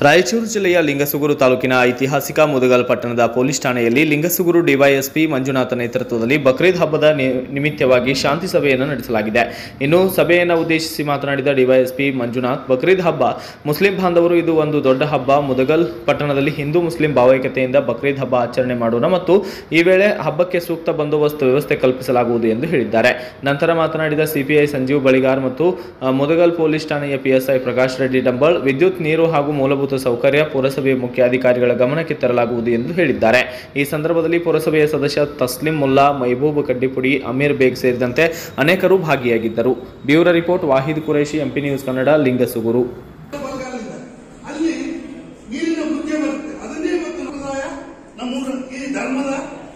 ರಾಯಚೂರು ಜಿಲ್ಲೆಯ ಲಿಂಗಸುಗೂರು ತಾಲೂಕಿನ ಐತಿಹಾಸಿಕ ಮುದಗಲ್ ಪಟ್ಟಣದ ಪೊಲೀಸ್ ಠಾಣೆಯಲ್ಲಿ ಲಿಂಗಸುಗೂರು ಡಿವೈಎಸ್ಪಿ ಮಂಜುನಾಥ ನೇತೃತ್ವದಲ್ಲಿ ಬಕ್ರೀದ್ ಹಬ್ಬದ ನಿ- ನಿಮಿತ್ತವಾಗಿ ಶಾಂತಿ ಸಭೆಯನ್ನು ನಡೆಸಲಾಗಿದೆ ಇನ್ನು ಸಭೆಯನ್ನು ಉದ್ದೇಶಿಸಿ ಮಾತನಾಡಿದ ಡಿವೈಎಸ್ಪಿ ಮಂಜುನಾಥ್ ಬಕ್ರೀದ್ ಹಬ್ಬ ಮುಸ್ಲಿಂ ಬಾಂಧವರು ಇದು ಒಂದು ದೊಡ್ಡ ಹಬ್ಬ ಮುದಗಲ್ ಪಟ್ಟಣದಲ್ಲಿ ಹಿಂದೂ ಮುಸ್ಲಿಂ ಭಾವೈಕ್ಯತೆಯಿಂದ ಬಕ್ರೀದ್ ಹಬ್ಬ ಆಚರಣೆ ಮಾಡೋಣ ಮತ್ತು ಈ ವೇಳೆ ಹಬ್ಬಕ್ಕೆ ಸೂಕ್ತ ಬಂದೋಬಸ್ತ್ ವ್ಯವಸ್ಥೆ ಕಲ್ಪಿಸಲಾಗುವುದು ಎಂದು ಹೇಳಿದ್ದಾರೆ ನಂತರ ಮಾತನಾಡಿದ ಸಿಪಿಐ ಸಂಜೀವ್ ಬಳಿಗಾರ್ ಮತ್ತು ಆ, ಮುದಗಲ್ ಪೊಲೀಸ್ ಠಾಣೆಯ ಪಿಎಸ್ಐ ಪ್ರಕಾಶ್ ರೆಡ್ಡಿ ಡಂಬಳ್ ವಿದ್ಯುತ್ ನೀರು ಹಾಗೂ ಮೂಲಭೂತ ಸೌಕರ್ಯ ಪುರಸಭೆ ಮುಖ್ಯಾಧಿಕಾರಿಗಳ ಗಮನಕ್ಕೆ ತರಲಾಗುವುದು ಎಂದು ಹೇಳಿದ್ದಾರೆ ಈ ಸಂದರ್ಭದಲ್ಲಿ ಪುರಸಭೆಯ ಸದಸ್ಯ ತಸ್ಲಿಂ ಮುಲ್ಲಾ ಮೈಬೂಬ್ ಕಡ್ಡಿಪುಡಿ ಅಮೀರ್ ಬೇಗ್ ಸೇರಿದಂತೆ ಅನೇಕರು ಭಾಗಿಯಾಗಿದ್ದರು bureau report Wahid Qureshi MP news Kannada Lingasugur ಬರಗಾಲದಿಂದ ಅಲ್ಲಿ ನೀರಿನ ವೃದ್ಧಿ ಬರುತ್ತೆ ಅದನ್ನೇ ಇವತ್ತು ಸಮುದಾಯ ನಮ್ಮ ಈ ಧರ್ಮದ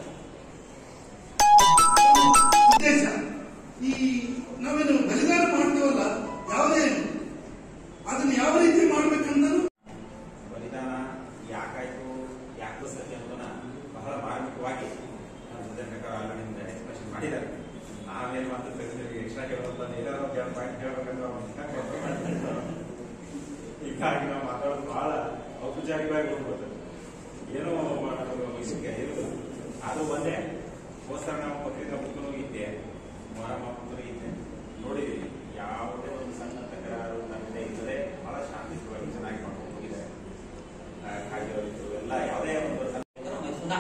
ಉದ್ದೇಶ ಈ ನಾವೇನು ಬಲಿದಾನ ಮಾಡ್ತೀವಲ್ಲ ಯಾವುದೇ ಅದನ್ನ ಯಾವ ರೀತಿ ಮಾಡ್ಬೇಕಂದ್ರೆ ಬಲಿದಾನ ಯಾಕಾಯ್ತು ಯಾಕೆ ಸತ್ಯ ಅನ್ನೋದನ್ನ ಬಹಳ ಮಾರ್ಮಿಕವಾಗಿ ಸಂಘಟಕರು ಆಲ್ರೆಡಿ ಎಕ್ಸ್ಪ್ರೆಷನ್ ಮಾಡಿದ್ದಾರೆ ನಾವೇನು ಮಾತ್ರ ಪ್ರೆಸಿಡೆಂಟ್ಗೆ ಎಕ್ಸ್ಟ್ರಾ ಕೇಳೋದು ಏನಾದ್ರು ಒಂದು ಎರಡು ಪಾಯಿಂಟ್ ಕೇಳಬೇಕಂದ್ರೆ ಅವ್ರು ಹೀಗಾಗಿ ನಾವು ಮಾತಾಡೋದು ಬಹಳ ಔಪಚಾರಿಕವಾಗಿ ಹೋಗ್ಬೋದು ಏನೋ ಮಾಡೋದು ವಿಷಯಕ್ಕೆ ಇರೋದು ಅದು ಒಂದೇ ಹೋಸ್ತರ ನಾವು ಬಕ್ರೀದ್ ಹಬ್ಬಕ್ಕೂ ಹೋಗಿದ್ದೆ ಮೊಹರಂ ಹಬ್ಬಕ್ಕೂ ಇದ್ದೆ ನೋಡಿದ್ದೀವಿ ಯಾವುದೇ ಒಂದು ಸಣ್ಣ ತಕರಾರು ನಮ್ಮದೇ ಇಲ್ಲದೆ ಬಹಳ ಶಾಂತಿಯುತವಾಗಿ ಚೆನ್ನಾಗಿ ಮಾಡ್ಕೊಂಡು ಹೋಗಿದ್ದಾರೆ ಆ, ಕಾಯ್ದೆಗಳಿತ್ತು ಎಲ್ಲ ಯಾವುದೇ ಒಂದು ಸಣ್ಣ पेपरों में सुना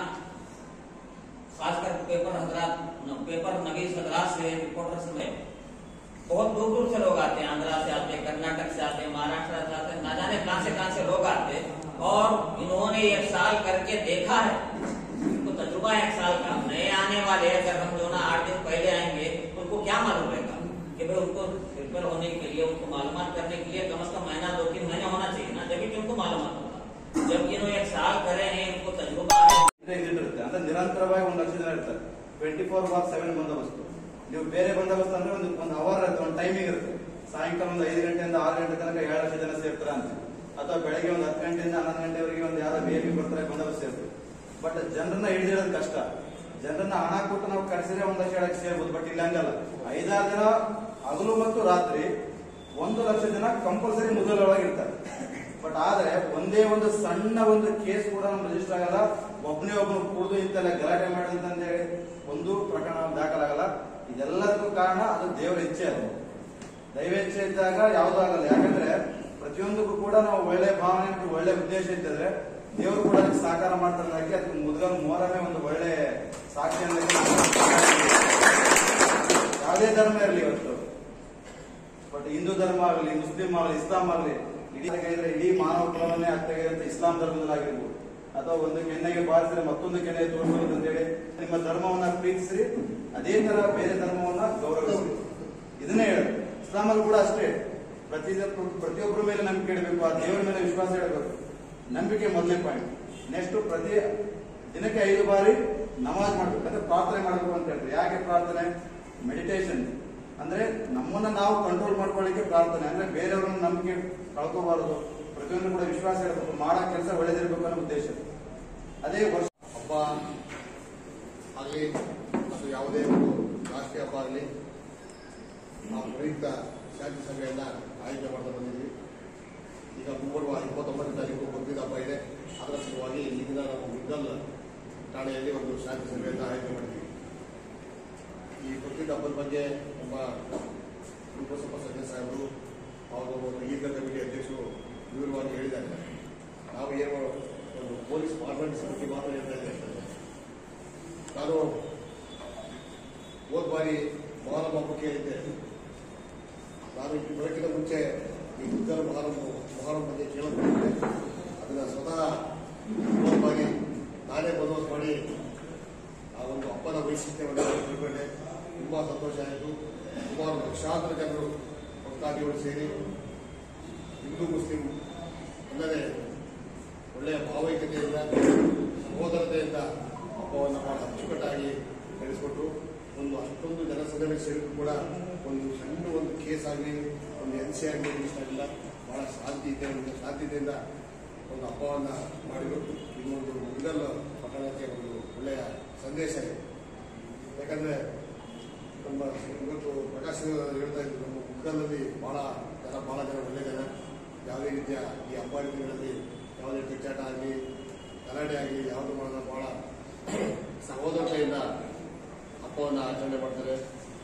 खासकर पेपर हजरात पेपर नवीस हजरात से रिपोर्टर्स में बहुत दूर दूर से लोग आते हैं आंध्रा से आते हैं कर्नाटक से आते हैं महाराष्ट्र से आते हैं ना जाने कहां से कहां से लोग आते हैं और इन्होंने एक साल करके देखा है इनको तजुर्बा है एक साल का नए आने वाले अगर हम जो ना आठ दिन पहले आएंगे तो उनको क्या मालूम रहेगा कि भाई उनको प्रिपेयर होने के लिए उनको मालूम करने के लिए कम से कम महीना दो तीन महीने होना चाहिए ना जब कि उनको मालूम होगा जब इन्होंने एक साल करे हैं इनको तजुर्बा है ಇರುತ್ತೆ ಅಂದ್ರೆ ನಿರಂತರವಾಗಿ ಒಂದು ಲಕ್ಷ ಜನ ಇರ್ತಾರೆ ಟ್ವೆಂಟಿ ಫೋರ್ ಬಾರ್ ಸೆವೆನ್ ಬಂದೋಬಸ್ತು ನೀವು ಬೇರೆ ಬಂದೋಬಸ್ತ್ ಅಂದ್ರೆ ಒಂದು ಒಂದು ಅವರ್ ಇರುತ್ತೆ ಒಂದು ಟೈಮಿಂಗ್ ಇರುತ್ತೆ ಸಾಯಂಕಾಲ ಒಂದು ಐದು ಗಂಟೆಯಿಂದ ಆರು ಗಂಟೆ ತನಕ ಏಳು ಲಕ್ಷ ಜನ ಸೇರ್ತಾರೆ ಅಂತ ಅಥವಾ ಬೆಳಗ್ಗೆ ಒಂದು ಹತ್ತು ಗಂಟೆಯಿಂದ ಹನ್ನೊಂದು ಗಂಟೆವರೆಗೆ ಒಂದು ಯಾರೋ ಬೇಬಿ ಬರ್ತಾರೆ ಬಂದೋಬಸ್ತ್ ಸೇರ್ತದೆ ಬಟ್ ಜನರನ್ನ ಹಿಡಿದಿರೋದು ಕಷ್ಟ ಜನರನ್ನ ಹಣ ಕೊಟ್ಟು ನಾವು ಕರೆಸಿದ್ರೆ ಒಂದು ಲಕ್ಷ ಏಳಕ್ಕೆ ಸೇರ್ಬೋದು ಬಟ್ ಇಲ್ಲಿ ಹಂಗಲ್ಲ ಐದಾರು ಜನ ಹಗಲು ಮತ್ತು ರಾತ್ರಿ ಒಂದು ಲಕ್ಷ ಜನ ಕಂಪಲ್ಸರಿ ಮೊದಲೊಳಗೆ ಇರ್ತಾರೆ ಬಟ್ ಆದ್ರೆ ಒಂದೇ ಒಂದು ಸಣ್ಣ ಒಂದು ಕೇಸ್ ಕೂಡ ನಮ್ಗೆ ರಿಜಿಸ್ಟರ್ ಆಗಲ್ಲ ಒಬ್ಬನೇ ಒಬ್ಬನು ಕುಡಿದು ಇಂತೆಲ್ಲ ಗಲಾಟೆ ಮಾಡಿದಂತ ಹೇಳಿ ಒಂದು ಪ್ರಕರಣ ದಾಖಲಾಗಲ್ಲ ಇದೆಲ್ಲದಕ್ಕೂ ಕಾರಣ ಅದು ದೇವರ ಇಚ್ಛೆ ಅದು ದೈವ ಇಚ್ಛೆ ಇದ್ದಾಗ ಯಾವುದೂ ಆಗಲ್ಲ ಯಾಕಂದ್ರೆ ಪ್ರತಿಯೊಂದಕ್ಕೂ ಕೂಡ ನಾವು ಒಳ್ಳೆ ಭಾವನೆ ಮತ್ತು ಒಳ್ಳೆ ಉದ್ದೇಶ ಇದ್ದರೆ ದೇವರು ಕೂಡ ಅದಕ್ಕೆ ಸಹಕಾರ ಮಾಡ್ತಾರೆ ಅದಕ್ಕೆ ಅದಕ್ಕೆ ಮುದ್ಗಲ್ ಮೋರಮೇ ಒಂದು ಒಳ್ಳೆ ಸಾಕ್ಷಿ ಯಾವುದೇ ಧರ್ಮ ಇರಲಿ ಇವತ್ತು ಬಟ್ ಹಿಂದೂ ಧರ್ಮ ಆಗಲಿ ಮುಸ್ಲಿಂ ಆಗಲಿ ಇಸ್ಲಾಂ ಆಗಲಿ ಇಡೀ ತೆಗೆದ್ರೆ ಇಡೀ ಮಾನವ ಕುಲವನ್ನೇ ತೆಗೆದಂತ ಇಸ್ಲಾಂ ಧರ್ಮದಲ್ಲಾಗಿರ್ಬೋದು ಅಥವಾ ಒಂದು ಕೆನ್ನೆಗೆ ಬಾರಿಸಿದ್ರೆ ಮತ್ತೊಂದು ಕೆನ್ನೆ ತೋರಿಸೋದು ಅಂತೇಳಿ ನಿಮ್ಮ ಧರ್ಮವನ್ನ ಪ್ರೀತಿಸಿ ಅದೇ ತರ ಬೇರೆ ಧರ್ಮವನ್ನ ಗೌರವಿಸಿ ಇದನ್ನೇ ಹೇಳೋದು ಇಸ್ಲಾಮಲ್ಲಿ ಕೂಡ ಅಷ್ಟೇ ಪ್ರತಿ ಪ್ರತಿಯೊಬ್ಬರ ಮೇಲೆ ನಂಬಿಕೆ ಇಡಬೇಕು ಆ ದೇವರ ಮೇಲೆ ವಿಶ್ವಾಸ ಇಡಬೇಕು ನಂಬಿಕೆ ಮೊದಲನೇ ಪಾಯಿಂಟ್ ನೆಕ್ಸ್ಟ್ ಪ್ರತಿ ದಿನಕ್ಕೆ ಐದು ಬಾರಿ ನಮಾಜ್ ಮಾಡ್ಬೇಕು ಅಂದ್ರೆ ಪ್ರಾರ್ಥನೆ ಮಾಡಬೇಕು ಅಂತ ಹೇಳ್ತಾರೆ ಯಾಕೆ ಪ್ರಾರ್ಥನೆ ಮೆಡಿಟೇಷನ್ ಅಂದ್ರೆ ನಮ್ಮನ್ನ ನಾವು ಕಂಟ್ರೋಲ್ ಮಾಡ್ಕೊಳ್ಳಿಕ್ಕೆ ಪ್ರಾರ್ಥನೆ ಅಂದ್ರೆ ಬೇರೆಯವ್ರನ್ನ ನಂಬಿಕೆ ಕಳ್ಕೋಬಾರದು ಪ್ರತಿಯೊಂದು ಕೂಡ ವಿಶ್ವಾಸ ಇರಬೇಕು ಮಾಡೋ ಕೆಲಸ ಒಳ್ಳೇದಿರ್ಬೇಕು ಅನ್ನೋ ಉದ್ದೇಶ ಅದೇ ವರ್ಷ ಹಬ್ಬ ಆಗಲಿ ಅದು ಯಾವುದೇ ಒಂದು ರಾಷ್ಟ್ರೀಯ ಹಬ್ಬ ಆಗಲಿ ಆ ಪ್ರಯುಕ್ತ ಶಾಂತಿ ಸಭೆಯನ್ನ ಆಯೋಜನೆ ಮಾಡ್ತಾ ಬಂದಿದ್ವಿ ಈಗ ಮುಂಬರುವ ಇಪ್ಪತ್ತೊಂಬತ್ತನೇ ತಾರೀಕು ಬಕ್ರೀದ್ ಹಬ್ಬ ಇದೆ ಅದರ ಸಲುವಾಗಿ ಇಲ್ಲಿಂದ ನಾವು ಮಿಗ್ಗಲ್ ಠಾಣೆಯಲ್ಲಿ ಒಂದು ಶಾಂತಿ ಸಭೆಯನ್ನ ಆಯೋಜನೆ ಮಾಡಿದ್ವಿ ಈ ಬಕ್ರೀದ್ ಹಬ್ಬದ ಬಗ್ಗೆ ನಮ್ಮ ಉಪಸಭಾ ಸದಸ್ಯ ಸಾಹೇಬರು ಹಾಗೂ ಒಂದು ಈದ ಕಮಿಟಿ ಅಧ್ಯಕ್ಷರು ವಿವರವಾಗಿ ಹೇಳಿದ್ದಾರೆ ನಾವು ಏನು ಒಂದು ಪೊಲೀಸ್ ಫಾರ್ಮಾಲಿಟೀಸ್ ಬಗ್ಗೆ ಮಾತ್ರ ಹೇಳ್ತಾ ಇದ್ದೇವೆ ನಾನು ಹೋದ ಬಾರಿ ಮೊಹರಂ ಹಬ್ಬಕ್ಕೆ ಹೇಳಿದ್ದೆ ನಾನು ಈ ಬೆಳಕಿನ ಮುಂಚೆ ಈ ಉತ್ತರ ಮೊಹರಂ ಮೊಹರಂ ಬಗ್ಗೆ ಕೇಳೋದಿದ್ದೆ ಅದನ್ನ ಸ್ವತಃ ಹೋದ ಬಾರಿ ನಾನೇ ಬಂದೋಬಸ್ತ್ ಮಾಡಿ ಆ ಒಂದು ಹಬ್ಬದ ವೈಶಿಷ್ಟ್ಯವನ್ನು ತಿಳ್ಕೊಂಡೆ ತುಂಬಾ ಸಂತೋಷ ಆಯಿತು ಸುಮಾರು ಲಕ್ಷಾಂತರ ಜನರು ಭಕ್ತಾದಿಗಳು ಸೇರಿ ಹಿಂದೂ ಮುಸ್ಲಿಂ ಅಲ್ಲದೆ ಒಳ್ಳೆಯ ಭಾವೈಕ್ಯತೆಯಿಂದ ಸಹೋದರತೆಯಿಂದ ಹಬ್ಬವನ್ನು ಬಹಳ ಅಚ್ಚುಕಟ್ಟಾಗಿ ನಡೆಸಿಕೊಟ್ರು ಒಂದು ಅಷ್ಟೊಂದು ಜನಸಂದಣಿ ಸೇರಿದ್ರು ಕೂಡ ಒಂದು ಸಣ್ಣ ಒಂದು ಕೇಸ್ ಆಗಲಿ ಒಂದು ಎನ್ ಸಿ ಆಗಲಿ ಇಷ್ಟ ಆಗಿಲ್ಲ ಬಹಳ ಶಾಂತಿಯುತ ಶಾಂತಿಯಿಂದ ಒಂದು ಹಬ್ಬವನ್ನು ಮಾಡಿದ್ರು ಇದು ಒಂದು ಮುಂದಲ್ ಪಟ್ಟಣಕ್ಕೆ ಒಂದು ಒಳ್ಳೆಯ ಸಂದೇಶ ಇದೆ ಯಾಕಂದ್ರೆ ನಮ್ಮ ಇವತ್ತು ಪ್ರಕಾಶ್ ಹೇಳ್ತಾ ಇದ್ರು ನಮ್ಮ ಮುಗ್ಗಲಲ್ಲಿ ಬಹಳ ಜನ ಬಹಳ ಜನ ಒಳ್ಳೆ ಜನ ಯಾವುದೇ ರೀತಿಯ ಈ ಹಬ್ಬ ಹರಿದಿನಗಳಲ್ಲಿ ಗಲಾಟೆ ಆಗಲಿ ಯಾವುದು ಮಾಡೋದು ಬಹಳ ಸಹೋದರತೆಯಿಂದ ಹಬ್ಬವನ್ನು ಆಚರಣೆ ಮಾಡ್ತಾರೆ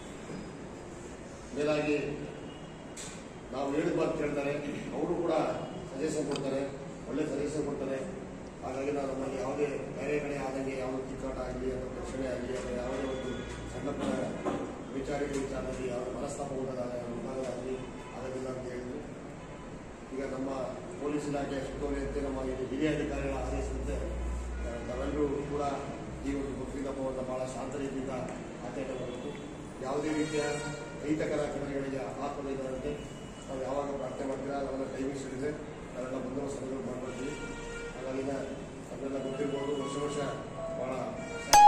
ಮೇಲಾಗಿ ನಾವು ಹೇಳಿದ ಮಾತು ಕೇಳ್ತಾರೆ ಅವರು ಕೂಡ ಸಜೆಷನ್ ಕೊಡ್ತಾರೆ ಒಳ್ಳೆ ಸಜೆಷನ್ ಕೊಡ್ತಾರೆ ಹಾಗಾಗಿ ನಾವು ನಮ್ಮಲ್ಲಿ ಯಾವುದೇ ಬೇರೆ ಕಡೆ ಆದಂಗೆ ಯಾವುದೇ ತಿಕ್ಕಾಟ ಆಗಲಿ ಅಥವಾ ಘರ್ಷಣೆ ಆಗಲಿ ಅಥವಾ ಯಾವುದೇ ಒಂದು ಸಣ್ಣ ಪುಟ್ಟ ವಿಚಾರಗಳ ವಿಚಾರದಲ್ಲಿ ಯಾವುದೇ ಮನಸ್ತಾಪ ಉಂಟಾದಾಗ ಉಂಟಾಗೋದಾಗಲಿ ಆಗೋದಿಲ್ಲ ಅಂತ ಹೇಳಿದ್ರು ಈಗ ನಮ್ಮ ಪೊಲೀಸ್ ಇಲಾಖೆ ಸುತ್ತೋಲೆಯಂತೆ ನಮ್ಮ ಇಲ್ಲಿ ಹಿರಿಯ ಅಧಿಕಾರಿಗಳ ಆದೇಶದಂತೆ ಆ, ನಾವೆಲ್ಲರೂ ಕೂಡ ಈ ಒಂದು ಬಕ್ರೀದ್ ಹಬ್ಬವನ್ನು ಬಹಳ ಶಾಂತ ರೀತಿಯಿಂದ ಆಚರಣೆ ಮಾಡಬೇಕು ಯಾವುದೇ ರೀತಿಯ ಅಹಿತಕರ ಘಟನೆಗಳಿಗೆ ಆತ್ಮನಿಂದಂತೆ ನಾವು ಯಾವಾಗ ಪ್ರಾರ್ಥನೆ ಮಾಡ್ತೀರಾ ನಾವೆಲ್ಲ ಟೈಮಿಂಗ್ಸ್ ಹಿಡಿದೆ ನಾವೆಲ್ಲ ಬಂದೋಬಸ್ತುಗಳು ಮಾಡ್ಕೊಳ್ತೀವಿ ಹಾಗಾಗಿ ನಮ್ಮೆಲ್ಲ ಗೊತ್ತಿರ್ಬೋದು ವರ್ಷ ವರ್ಷ ಬಹಳ